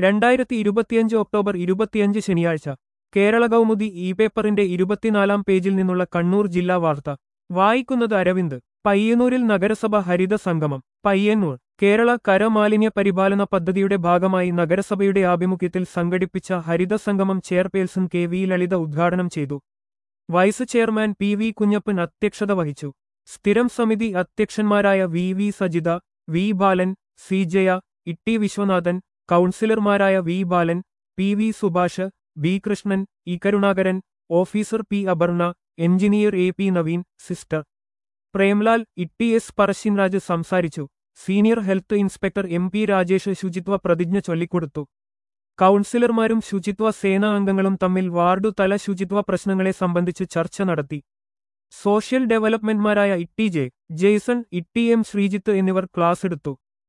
രണ്ടായിരത്തി ഇരുപത്തിയഞ്ച് ഒക്ടോബർ ഇരുപത്തിയഞ്ച് ശനിയാഴ്ച കേരള കൗമുദി ഇ പേപ്പറിന്റെ ഇരുപത്തിനാലാം പേജിൽ നിന്നുള്ള കണ്ണൂർ ജില്ലാ വാർത്ത വായിക്കുന്നത് അരവിന്ദ് പയ്യന്നൂരിൽ നഗരസഭ ഹരിത സംഗമം പയ്യന്നൂർ കേരള കരമാലിന്യ പരിപാലന പദ്ധതിയുടെ ഭാഗമായി നഗരസഭയുടെ ആഭിമുഖ്യത്തിൽ സംഘടിപ്പിച്ച ഹരിത സംഗമം ചെയർപേഴ്സൺ കെ വി ലളിത ഉദ്ഘാടനം ചെയ്തു vice chairman P V Kunhappan അധ്യക്ഷത വഹിച്ചു സ്ഥിരം സമിതി അധ്യക്ഷന്മാരായ V V Sajitha V Balan C Jaya Itty Viswanathan കൗൺസിലർമാരായ V Balan P V Subhash B Krishnan E Karunakaran officer P Aparna engineer A P Naveen sister Premlal Itty S Parassinraj സംസാരിച്ചു senior health inspector M P Rajesh ശുചിത്വ പ്രതിജ്ഞ ചൊല്ലിക്കൊടുത്തു കൗൺസിലർമാരും ശുചിത്വ സേനാ അംഗങ്ങളും തമ്മിൽ വാർഡു തല ശുചിത്വ പ്രശ്നങ്ങളെ സംബന്ധിച്ച് ചർച്ച നടത്തി സോഷ്യൽ ഡെവലപ്മെന്റ്മാരായ ഇട്ടി ജെ ജെയ്സൺ ഇട്ടി എം ശ്രീജിത്ത് എന്നിവർ ക്ലാസ് എടുത്തു